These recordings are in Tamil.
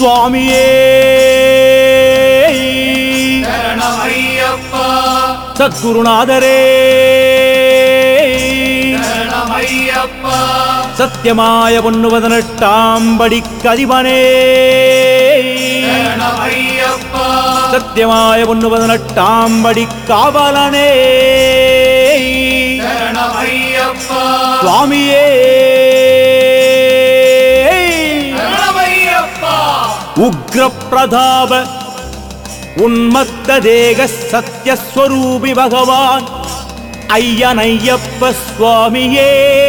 சுவாமியே சரணமையப்பா சத்குருநாதரே சரணமையப்பா சத்தியமாய பொன்னுவதனெட்டாம் படிக்கதிபனே சரணமையப்பா சத்தியமாய பொன்னுவதனெட்டாம் படிக்காவலனே சரணமையப்பா சுவாமியே சரணமையப்பா உக்ரபிரதாப உன்மத்த தேக சத்யஸ்வரூபி பகவான் ஐயனையப்ப சுவாமியே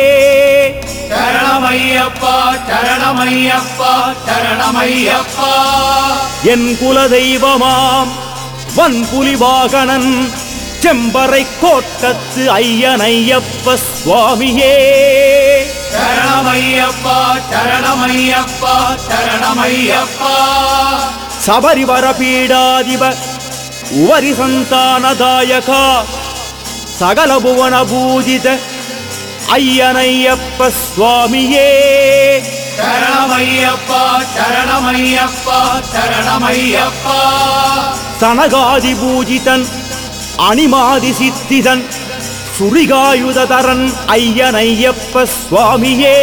சரணமையப்பா சரணமையப்பா சரணமையப்பா என் குலதெய்வமாம் வன்புலி வாகனன் செம்பறை கோட்டத்து ஐயனையப்ப சுவாமியே சரணமையப்பா சரணமையப்பா சரணமையப்பா சபரிவர பீடாதிப உவரி சந்தானதாயக சகல புவன பூஜித ஐயனையப்ப சுவாமியே சரணமையப்பா சரணமையப்பா சரணமையப்பா சனகாதி பூஜிதன் அணிமாதி சித்திதன் சுரிகாயுததரன் ஐயனையப்ப சுவாமியே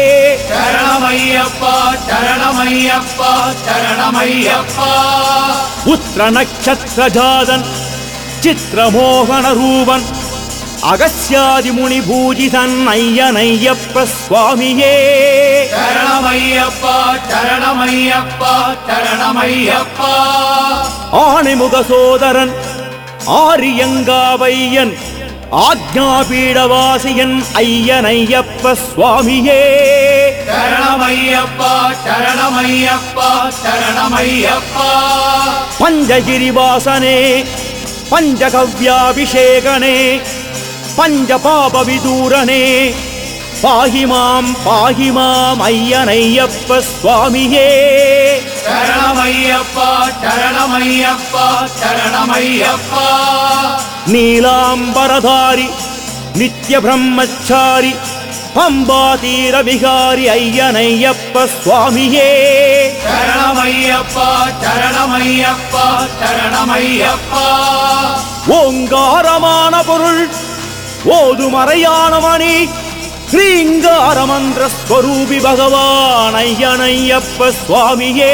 சரணமையப்பா சரணமையப்பா சரணமையப்பா உத்திர நட்சத்திரஜாதன் சித்திரமோகன ரூபன் அகஸ்யாதி முனி பூஜிதன் ஐயனையப்ப சுவாமியே சரணமையப்பா சரணமையப்பா சரணமையப்பா ஆணைமுக சோதரன் ஆரியங்காவையன் ஆக்ஞாபீடவாசியன் ஐயனையப்ப சுவாமியே சரணமையப்பா சரணமையப்பா சரணமையப்பா பஞ்சகிரிவாசனே பஞ்சகவ்யாபிஷேகனே பஞ்சபாபவிதூரனே பாகி மாம் பாகி மாம் ஐயனையப்ப சுவாமியே சரணமையப்பா சரணமையப்பா சரணமையப்பா நீலாம்பரதாரி நித்ய பிரம்மச்சாரி பம்பாதீர விகாரி ஐயனையப்ப சுவாமியே சரணமையப்பா சரணமையப்பா சரணமையப்பா ஓங்காரமான பொருள் ஓதுமறையான மணி ஸ்ரீங்காரமந்திர ஸ்வரூபி பகவான் ஐயனையப்ப சுவாமியே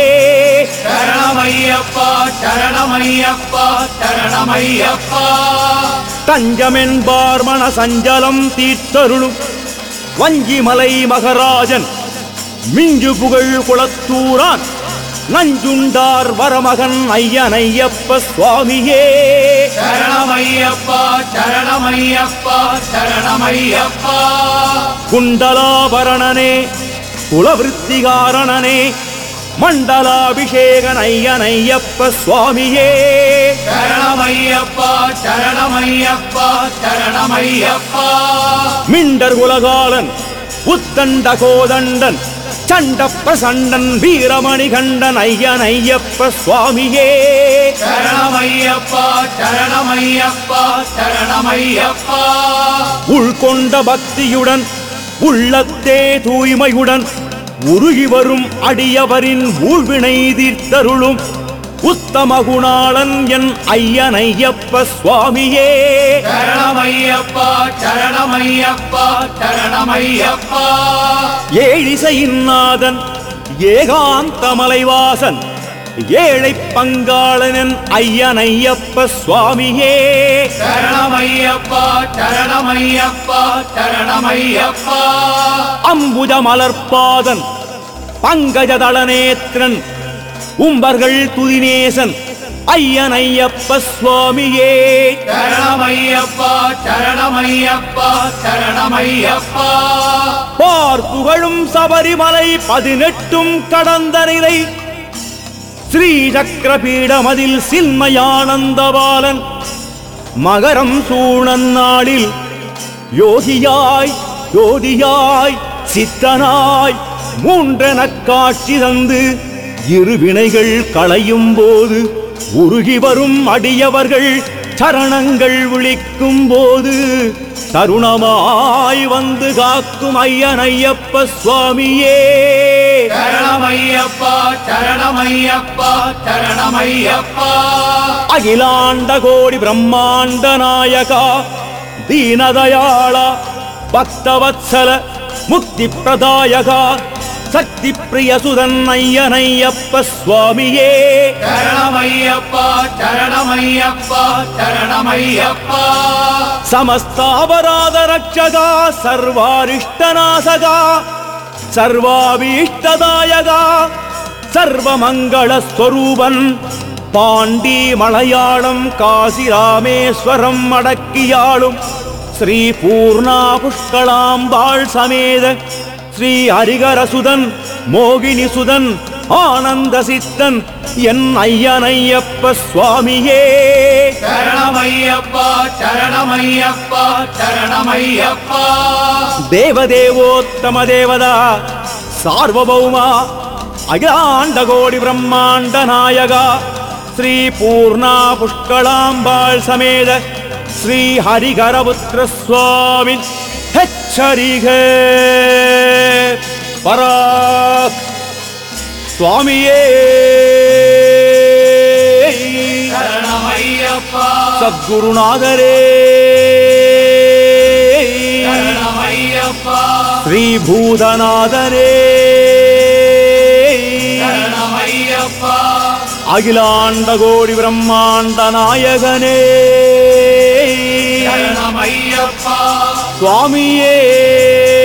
சரணமையப்பா சரணமையப்பா சரணமையப்பா தஞ்சமென்பார் மன சஞ்சலம் தீர்த்தருளும் வஞ்சிமலை மகராஜன் மிஞ்சு புகழ் குளத்தூரான் நஞ்சுண்டார் வரமகன் ஐயனையப்ப சுவாமியே சரணமையப்பா சரணமையப்பா சரணமையப்பா குண்டலாபரணனே குலவிருத்திகாரணனே மண்டலாபிஷேகன் ஐயனையப்ப சுவாமியே சரணமையப்பா சரணமையப்பா சரணமையப்பா மிண்டர் குலகாலன் உத்தண்ட கோதண்டன் சண்ட பிரசண்டன் வீரமணி கண்டன் ஐயன் ஐயப்ப சுவாமியே சரணமையப்பா சரணமையப்பா சரணமையப்பா உள்கொண்ட பக்தியுடன் உள்ளத்தே தூய்மையுடன் உருகி வரும் அடியவரின் ஊழ்வினை தீர்த்தருளும் உத்தம குணாளன் என் ஐயன் ஐயப்ப சுவாமியே சரணமையப்பா சரணமையப்பா சரணமையப்பா ஏழிசையின் நாதன் ஏகாந்தமலைவாசன் ஏழை பங்காளனன் ஐயன் ஐயப்ப சுவாமியே சரணமையப்பா சரணமையப்பா சரணமையப்பா அம்புஜ மலர்பாதன் பங்கஜதளநேத்திரன் உம்பர்கள் துதிநேசன் ஐயன் ஐயப்ப சுவாமியே சரணமையப்பா சரணமையப்பா சரணமையப்பா பார் புகழும் சபரிமலை பதினெட்டும் கடந்த நிலை ஸ்ரீ சக்கரபீடமதில் சின்மயானந்தபாலன் மகரம் சூழன் நாளில் யோகியாய் யோதியாய் சித்தனாய் மூன்றெனக் காட்சி தந்து இருவினைகள் களையும் போது உருகி வரும் அடியவர்கள் சரணங்கள் விழிக்கும் போது தருணமாய் வந்து காக்கும் ஐயன் ஐயப்ப சுவாமியே சரணமையப்பா சரணமையப்பா சரணமையப்பா அகிலாண்ட கோடி பிரம்மாண்ட நாயகா தீனதயாள பக்தவத்சல முக்தி பிரதாயகா சக்தி பிரியசுதன் ஐயனையப்ப சுவாமியே சரணமையப்பா சரணமையப்பா சரணமையப்பா ಸಮಸ್ತಾಪರಾಧ ರಕ್ಷಕ ಸರ್ವಾರಿಷ್ಟನಾಶಕ ಸರ್ವಾಭೀಷ್ಟದಾಯಕ ಸರ್ವಮಂಗಳ ಸ್ವರೂಪನ್ பாண்டி மலையாளம் காசி ராமேஸ்வரம் அடக்கியாளும் ஸ்ரீ பூர்ணா புஷ்களாம்பாள் சமேத ஸ்ரீ ஹரிகரசுதன் மோகினி சுதன் ஆனந்த சித்தன் என் ஐயனையப்ப சுவாமியே சரணமையப்பா சரணமையப்பா சரணமையப்பா ದೇವದೇವೋತ್ತಮ ದೇವದ ಸಾರ್ವಭೌಮ ಅಖಿಲಾಂಡ ಕೋಟಿ ಬ್ರಹ್ಮಾಂಡ ನಾಯಕ ಶ್ರೀ ಪೂರ್ಣಾ ಪುಷ್ಕಳಾಂಬಾಳ್ ಸಮೇತ ಶ್ರೀ ಹರಿಗರಪುತ್ರ ಸ್ವಾಮಿ ಹೆಚ್ಚರಿಗೆ ಪರಾಕ್ ಸ್ವಾಮಿಯೇ சரணமையப்பா ಸದ್ಗುರುನಾದರೇ சரணமையப்பா ಶ್ರೀಭೂತನಾದರೇ சரணமையப்பா அகிலாண்ட கோடி பிரம்மாண்ட நாயகனே சரணமையப்பா சுவாமியே